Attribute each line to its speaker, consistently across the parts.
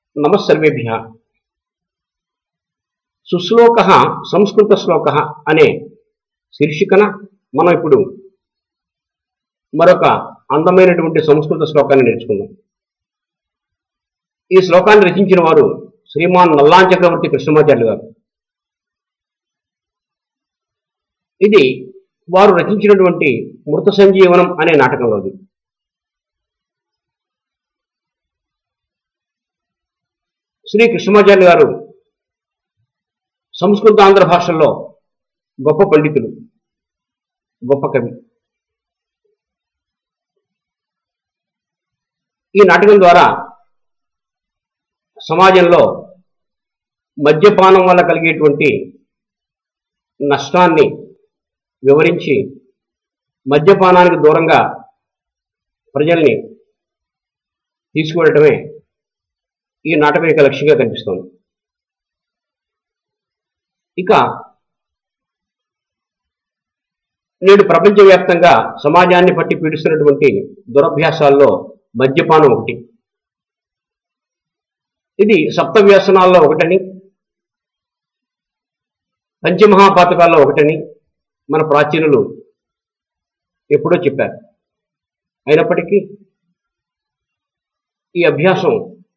Speaker 1: నమస్సర్వేభ్య సుశ్లోక సంస్కృత శ్లోక అనే శీర్షికన మనం ఇప్పుడు మరొక అందమైనటువంటి సంస్కృత శ్లోకాన్ని నేర్చుకుందాం ఈ శ్లోకాన్ని రచించిన వారు శ్రీమాన్ నల్లాం చక్రవర్తి కృష్ణమాచార్యులు గారు ఇది వారు రచించినటువంటి మృత సంజీవనం అనే నాటకంలోది శ్రీ కృష్ణమాచార్య గారు సంస్కృత ఆంధ్ర భాషల్లో గొప్ప పండితులు గొప్ప కవి ఈ నాటకం ద్వారా సమాజంలో మద్యపానం వల్ల కలిగేటువంటి నష్టాన్ని వివరించి మద్యపానానికి దూరంగా ప్రజల్ని తీసుకువెళ్ళటమే ఈ నాటకం యొక్క లక్ష్యంగా కనిపిస్తోంది ఇక నేడు ప్రపంచవ్యాప్తంగా సమాజాన్ని పట్టి పీడిస్తున్నటువంటి దురభ్యాసాల్లో మద్యపానం ఒకటి ఇది సప్త వ్యసనాల్లో ఒకటని పంచమహాపాతకాల్లో ఒకటని మన ప్రాచీనులు ఎప్పుడో చెప్పారు అయినప్పటికీ ఈ అభ్యాసం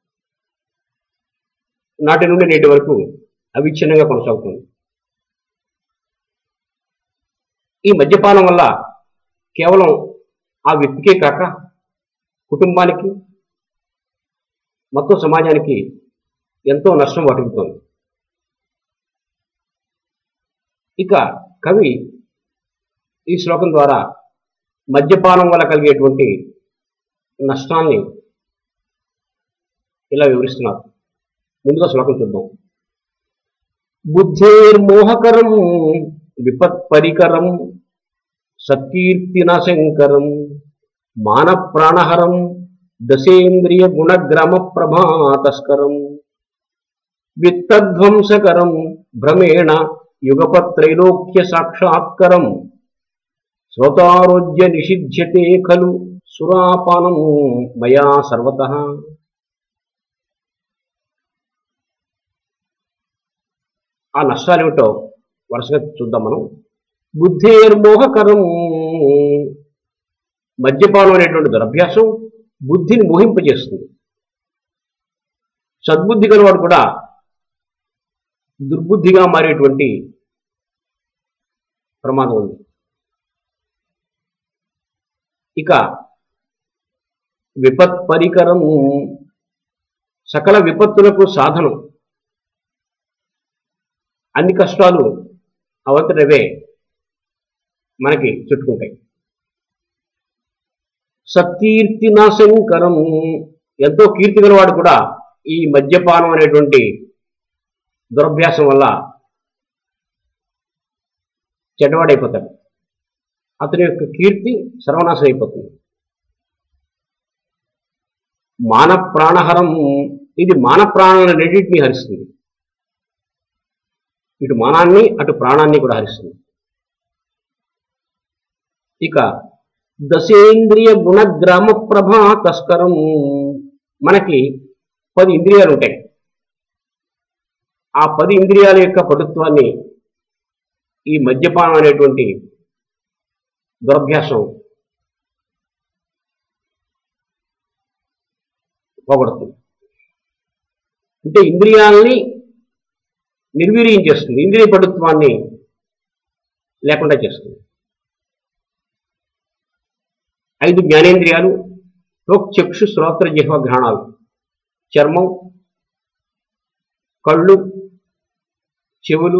Speaker 1: నాటి నుండి నేటి వరకు అవిచ్ఛిన్నంగా కొనసాగుతుంది ఈ మద్యపానం వల్ల కేవలం ఆ వ్యక్తికే కాక కుటుంబానికి మొత్తం సమాజానికి ఎంతో నష్టం వాటిల్లుతోంది ఇక కవి ఈ శ్లోకం ద్వారా మద్యపానం వల్ల కలిగేటువంటి నష్టాన్ని ఇలా వివరిస్తున్నారు ముందుగా శ్లోకం చూద్దాం బుద్ధేర్మోహకరం విపత్పరికరం సత్కీర్తినశంకరం మాన ప్రాణహరం దశేంద్రియ గుణగ్రమ ప్రభాతస్కరం విత్తధ్వంసకరం భ్రమేణ యుగపత్రైలోక్య సాక్షాత్కరం శ్రోతారోగ్య నిషిధ్యతే ఖలు సురాపానం మయా సర్వతః ఆ నష్టాలేమిటో వరుసగా చూద్దాం మనం బుద్ధేర్మోహకరం మద్యపానం అనేటువంటి దురభ్యాసం బుద్ధిని మోహింపజేస్తుంది సద్బుద్ధి గలవాడు కూడా దుర్బుద్ధిగా మారేటువంటి ప్రమాదం ఉంది ఇక విపత్ పరికరం సకల విపత్తులకు సాధనం అన్ని కష్టాలు అవంతటవే మనకి చుట్టుకుంటాయి సత్కీర్తి నాశంకరం ఎంతో కీర్తి గలవాడు కూడా ఈ మద్యపానం అనేటువంటి దురభ్యాసం వల్ల చెడ్డవాడైపోతాడు అతని యొక్క కీర్తి సర్వనాశనం అయిపోతుంది మాన ప్రాణహరం ఇది మాన ప్రాణాలను రెండింటినీ హరిస్తుంది ఇటు మానాన్ని అటు ప్రాణాన్ని కూడా హరిస్తుంది ఇక దశేంద్రియ గుణగ్రామ ప్రభా తస్కరం మనకి పది ఇంద్రియాలు ఉంటాయి ఆ పది ఇంద్రియాల యొక్క పటుత్వాన్ని ఈ మద్యపానం అనేటువంటి దురభ్యాసం పోగొడుతుంది అంటే ఇంద్రియాలని నిర్వీర్యం చేస్తుంది ఇంద్రియ పటుత్వాన్ని లేకుండా చేస్తుంది ఐదు జ్ఞానేంద్రియాలు త్వక్ చక్షు శ్రోత్ర జిహ్వ ఘ్రాణాలు చర్మం కళ్ళు చెవులు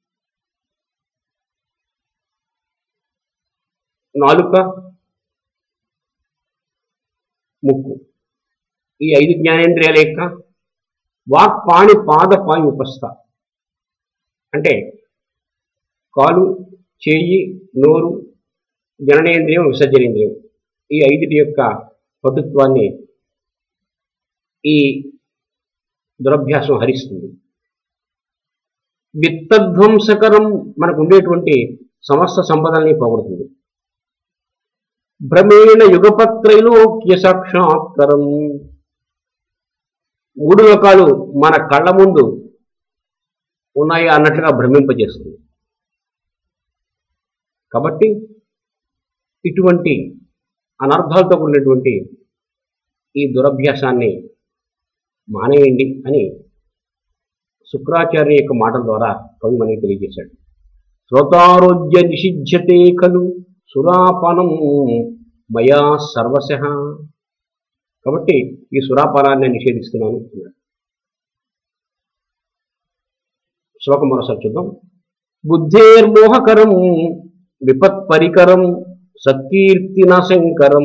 Speaker 1: నాలుక ముక్కు ఈ ఐదు జ్ఞానేంద్రియాల యొక్క వాక్ పాణి పాద పాయి ఉపస్థ అంటే కాలు చేయి నోరు జననేంద్రియం విసర్జనేంద్రియం ఈ ఐదుటి యొక్క పటుత్వాన్ని ఈ దురభ్యాసం హరిస్తుంది విత్తధ్వంసకరం మనకు ఉండేటువంటి సమస్త సంపదల్ని పోగొడుతుంది భ్రమేణ యుగపత్రైలోక్య సాక్షాత్కరం మూడు లోకాలు మన కళ్ళ ముందు ఉన్నాయి అన్నట్లుగా భ్రమింపజేస్తుంది కాబట్టి ఇటువంటి అనర్థాలతో కూడినటువంటి ఈ దురభ్యాసాన్ని మానేయండి అని శుక్రాచార్య యొక్క మాటల ద్వారా కవి మనకి తెలియజేశాడు శ్రోతారోగ్య నిషిధ్యతే ఖలు సురాపానం మయా సర్వశ కాబట్టి ఈ సురాపానాన్ని నిషేధిస్తున్నాను అన్నాడు శ్లోకం మరోసారి చూద్దాం బుద్ధేర్మోహకరం విపత్పరికరం సత్కీర్తినాశంకరం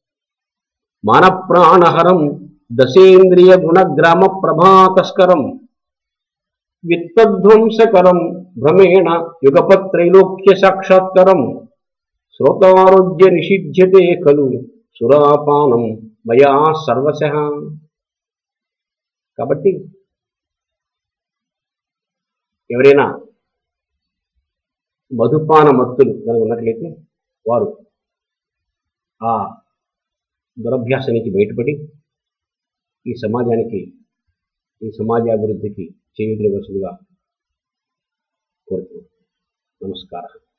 Speaker 1: మానప్రాణహరం దశేంద్రియ గుణగ్రామ ప్రభాతస్కరం విత్తధ్వంసకరం భ్రమేణ యుగపత్రైలోక్య సాక్షాత్కరం శ్రోతారోగ్య నిషిధ్యతే ఖలు సురాపానం మయా సర్వశ కాబట్టి ఎవరైనా మధుపాన మత్తులు కనుక ఉన్నట్లయితే వారు ఆ దురభ్యాసం నుంచి బయటపడి ఈ సమాజానికి ఈ సమాజాభివృద్ధికి చేయవలసిందిగా కోరుతున్నాను నమస్కారం